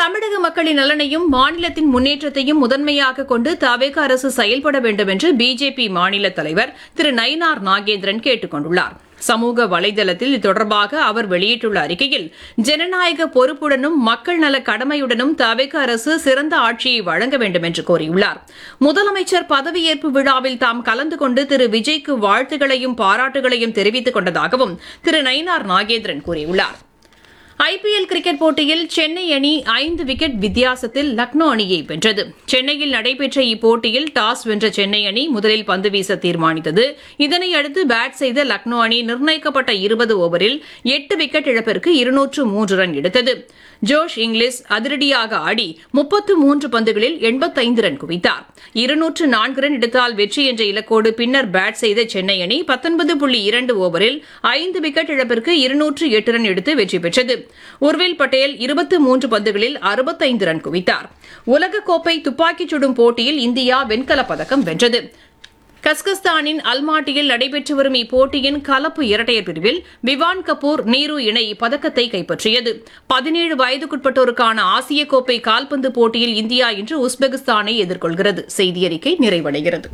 தமிழக மக்களின் நலனையும் மாநிலத்தின் முன்னேற்றத்தையும் முதன்மையாக கொண்டு தவேக அரசு செயல்பட வேண்டும் என்று பிஜேபி மாநில தலைவர் திரு நயினார் நாகேந்திரன் கேட்டுக் கொண்டுள்ளார் சமூக வலைதளத்தில் இது தொடர்பாக அவர் வெளியிட்டுள்ள அறிக்கையில் ஜனநாயக பொறுப்புடனும் மக்கள் நல கடமையுடனும் தவேக அரசு சிறந்த ஆட்சியை வழங்க வேண்டும் என்று கோரியுள்ளார் முதலமைச்சர் பதவியேற்பு விழாவில் தாம் கலந்து கொண்டு திரு விஜய்க்கு வாழ்த்துக்களையும் பாராட்டுகளையும் தெரிவித்துக் கொண்டதாகவும் திரு நயினார் நாகேந்திரன் கூறியுள்ளார் ஐபிஎல் கிரிக்கெட் போட்டியில் சென்னை அணி ஐந்து விக்கெட் வித்தியாசத்தில் லக்னோ அணியை வென்றது சென்னையில் நடைபெற்ற இப்போட்டியில் டாஸ் வென்ற சென்னை அணி முதலில் பந்து வீச தீர்மானித்தது இதனையடுத்து பேட் செய்த லக்னோ அணி நிர்ணயிக்கப்பட்ட இருபது ஓவரில் எட்டு விக்கெட் இழப்பிற்கு இருநூற்று மூன்று ரன் எடுத்தது ஜோஷ் இங்கிலீஷ் அதிரடியாக ஆடி முப்பத்து மூன்று பந்துகளில் எண்பத்தைந்து ரன் குவித்தார் இருநூற்று நான்கு ரன் எடுத்தால் வெற்றி என்ற இலக்கோடு பின்னர் பேட் செய்த சென்னை அணி பத்தொன்பது புள்ளி இரண்டு ஓவரில் ஐந்து விக்கெட் இழப்பிற்கு இருநூற்று எட்டு ரன் எடுத்து வெற்றி பெற்றது உர்வில் பட்டேல் இருபத்து மூன்று பந்துகளில் அறுபத்தைந்து ரன் குவித்தார் உலகக்கோப்பை துப்பாக்கிச் சுடும் போட்டியில் இந்தியா வெண்கலப் பதக்கம் வென்றது கஸ்கஸ்தானின் அல்மாட்டியில் நடைபெற்று வரும் இப்போட்டியின் கலப்பு இரட்டையர் பிரிவில் விவான் கபூர் நீரு இணை இப்பதக்கத்தை கைப்பற்றியது பதினேழு வயதுக்குட்பட்டோருக்கான ஆசிய கோப்பை கால்பந்து போட்டியில் இந்தியா இன்று உஸ்பெகிஸ்தானை எதிர்கொள்கிறது செய்தியறிக்கை நிறைவடைகிறது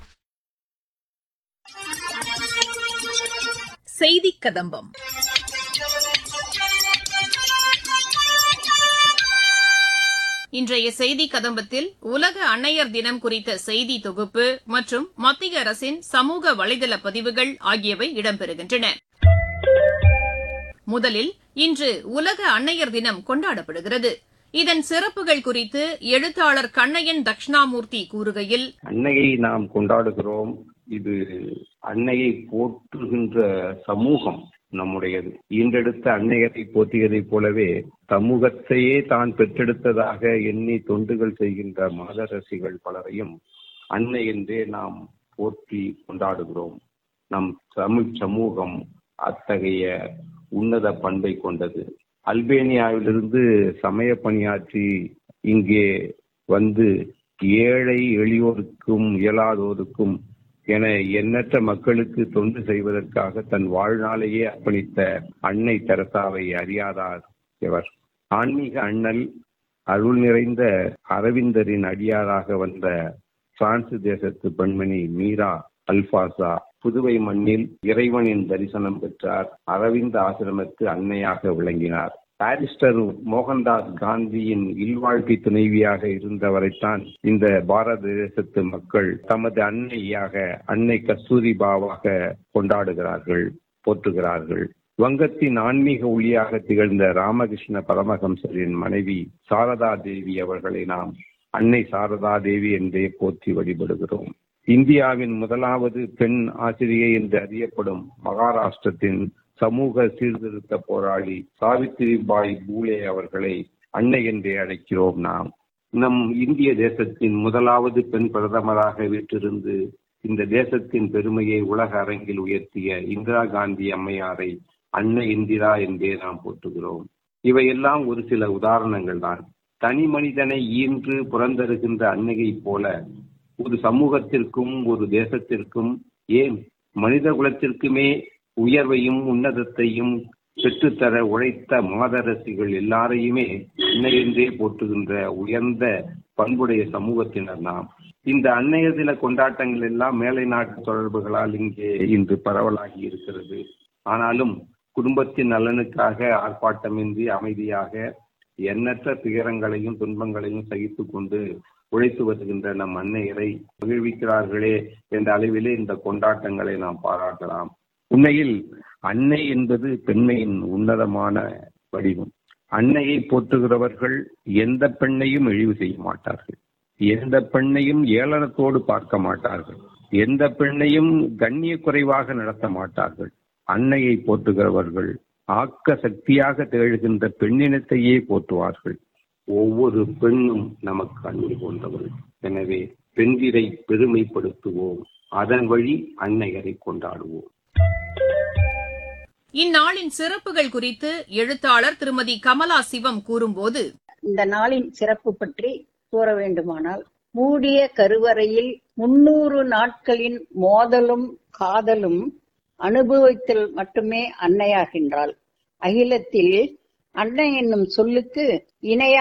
செய்திக் கதம்பம் இன்றைய செய்தி கதம்பத்தில் உலக அன்னையர் தினம் குறித்த செய்தி தொகுப்பு மற்றும் மத்திய அரசின் சமூக வலைதள பதிவுகள் ஆகியவை இடம்பெறுகின்றன முதலில் இன்று உலக அன்னையர் தினம் கொண்டாடப்படுகிறது இதன் சிறப்புகள் குறித்து எழுத்தாளர் கண்ணையன் தட்சிணாமூர்த்தி கூறுகையில் அன்னையை நாம் கொண்டாடுகிறோம் இது அன்னையை போற்றுகின்ற சமூகம் நம்முடையது ஈன்றெடுத்த அன்னையரை போற்றியதைப் போலவே சமூகத்தையே தான் பெற்றெடுத்ததாக எண்ணி தொண்டுகள் செய்கின்ற மாதரசிகள் பலரையும் அன்னை என்றே நாம் போற்றி கொண்டாடுகிறோம் நம் தமிழ் சமூகம் அத்தகைய உன்னத பண்பை கொண்டது அல்பேனியாவிலிருந்து சமய பணியாற்றி இங்கே வந்து ஏழை எளியோருக்கும் இயலாதோருக்கும் என எண்ணற்ற மக்களுக்கு தொண்டு செய்வதற்காக தன் வாழ்நாளையே அர்ப்பணித்த அன்னை தெரசாவை அறியாதார் எவர் ஆன்மீக அண்ணல் அருள் நிறைந்த அரவிந்தரின் அடியாராக வந்த பிரான்ஸ் தேசத்து பெண்மணி மீரா அல்பாசா புதுவை மண்ணில் இறைவனின் தரிசனம் பெற்றார் அரவிந்த ஆசிரமத்து அன்னையாக விளங்கினார் பாரிஸ்டர் மோகன்தாஸ் காந்தியின் இல்வாழ்க்கை துணைவியாக இருந்தவரைத்தான் இந்த பாரத தேசத்து மக்கள் தமது அன்னையாக அன்னை கஸ்தூரி பாவாக கொண்டாடுகிறார்கள் போற்றுகிறார்கள் வங்கத்தின் ஆன்மீக ஒளியாக திகழ்ந்த ராமகிருஷ்ண பரமஹம்சரின் மனைவி சாரதா தேவி அவர்களை நாம் அன்னை சாரதா தேவி என்றே போற்றி வழிபடுகிறோம் இந்தியாவின் முதலாவது பெண் ஆசிரியை என்று அறியப்படும் மகாராஷ்டிரத்தின் சமூக சீர்திருத்த போராளி சாவித்திரி பாய் பூலே அவர்களை அன்னை என்றே அழைக்கிறோம் நாம் நம் இந்திய தேசத்தின் முதலாவது பெண் பிரதமராக வீற்றிருந்து இந்த தேசத்தின் பெருமையை உலக அரங்கில் உயர்த்திய இந்திரா காந்தி அம்மையாரை அன்னை இந்திரா என்றே நாம் போற்றுகிறோம் இவையெல்லாம் ஒரு சில உதாரணங்கள் தான் தனி மனிதனை ஈன்று புறந்தருகின்ற அன்னையைப் போல ஒரு சமூகத்திற்கும் ஒரு தேசத்திற்கும் ஏன் மனித குலத்திற்குமே உயர்வையும் உன்னதத்தையும் பெற்றுத்தர உழைத்த மாதரசிகள் எல்லாரையுமே அன்னையென்றே போற்றுகின்ற உயர்ந்த பண்புடைய சமூகத்தினர் நாம் இந்த அன்னையர் தின கொண்டாட்டங்கள் எல்லாம் மேலை நாட்டு தொடர்புகளால் இங்கே இன்று பரவலாகி இருக்கிறது ஆனாலும் குடும்பத்தின் நலனுக்காக ஆர்ப்பாட்டமின்றி அமைதியாக எண்ணற்ற துயரங்களையும் துன்பங்களையும் சகித்துக் கொண்டு உழைத்து வருகின்ற நம் அன்னையரை மகிழ்விக்கிறார்களே என்ற அளவிலே இந்த கொண்டாட்டங்களை நாம் பாராட்டலாம் உண்மையில் அன்னை என்பது பெண்மையின் உன்னதமான வடிவம் அன்னையை போற்றுகிறவர்கள் எந்த பெண்ணையும் இழிவு செய்ய மாட்டார்கள் எந்த பெண்ணையும் ஏளனத்தோடு பார்க்க மாட்டார்கள் எந்த பெண்ணையும் கண்ணிய குறைவாக நடத்த மாட்டார்கள் அன்னையை போற்றுகிறவர்கள் ஆக்க சக்தியாக திகழ்கின்ற பெண்ணினத்தையே போற்றுவார்கள் ஒவ்வொரு பெண்ணும் நமக்கு அன்பு கொண்டவள் எனவே பெண்களை பெருமைப்படுத்துவோம் அதன் வழி அன்னையரை கொண்டாடுவோம் இந்நாளின் சிறப்புகள் குறித்து எழுத்தாளர் திருமதி கமலா சிவம் கூறும்போது இந்த நாளின் சிறப்பு பற்றி கூற வேண்டுமானால் மூடிய கருவறையில் முன்னூறு நாட்களின் மோதலும் காதலும் அனுபவித்தல் மட்டுமே அன்னையாகின்றாள் அகிலத்தில் அன்னை என்னும் சொல்லுக்கு இணையா